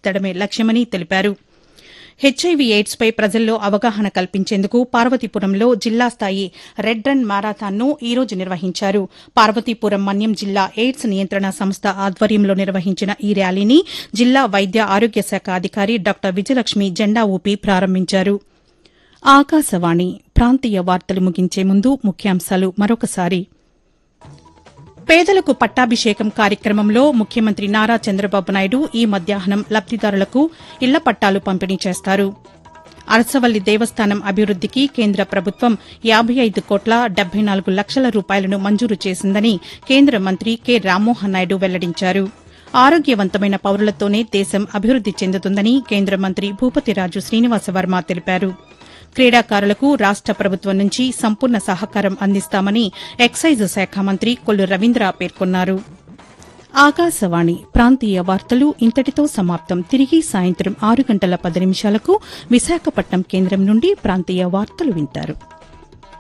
తీర్చిదిద్దడమే లక్ష్యమని తెలిపారు HIV AIDS పై ప్రజల్లో అవగాహన కల్పించేందుకు పార్వతీపురంలో జిల్లా స్థాయి రెడ్ రన్ మారాథాన్ను ఈ రోజు నిర్వహించారు పార్వతీపురం మన్యం జిల్లా ఎయిడ్స్ నియంత్రణ సంస్థ ఆధ్వర్యంలో నిర్వహించిన ఈ ర్యాలీని జిల్లా వైద్య ఆరోగ్య శాఖ అధికారి డాక్టర్ విజయలక్ష్మి జెండా ఊపి ప్రారంభించారు ఆకాశవాణి ప్రాంతీయ వార్తలు ముగించే ముందు ముఖ్యాంశాలు మరొకసారి పేదలకు పట్టాభిషేకం కార్యక్రమంలో ముఖ్యమంత్రి నారా చంద్రబాబు నాయుడు ఈ మధ్యాహ్నం లబ్దిదారులకు ఇళ్ల పట్టాలు పంపిణీ చేస్తారు అరసవల్లి దేవస్థానం అభివృద్దికి కేంద్ర ప్రభుత్వం యాబై ఐదు కోట్ల డెబ్బై నాలుగు లక్షల రూపాయలను మంజూరు చేసిందని కేంద్ర మంత్రి కె రామ్మోహన్ నాయుడు వెల్లడించారు ఆరోగ్యవంతమైన పౌరులతోనే దేశం అభివృద్ది చెందుతుందని కేంద్ర మంత్రి భూపతిరాజు శ్రీనివాసవర్మ తెలిపారు క్రీడాకారులకు రాష్ట ప్రభుత్వం నుంచి సంపూర్ణ సహకారం అందిస్తామని ఎక్సైజ్ శాఖ మంత్రి కొల్లు రవీంద్ర పేర్కొన్నారు ఆకాశవాణి ప్రాంతీయ వార్తలు ఇంతటితో సమాప్తం తిరిగి సాయంత్రం ఆరు గంటల పది నిమిషాలకు విశాఖపట్నం కేంద్రం నుండి ప్రాంతీయ వార్తలు వింటారు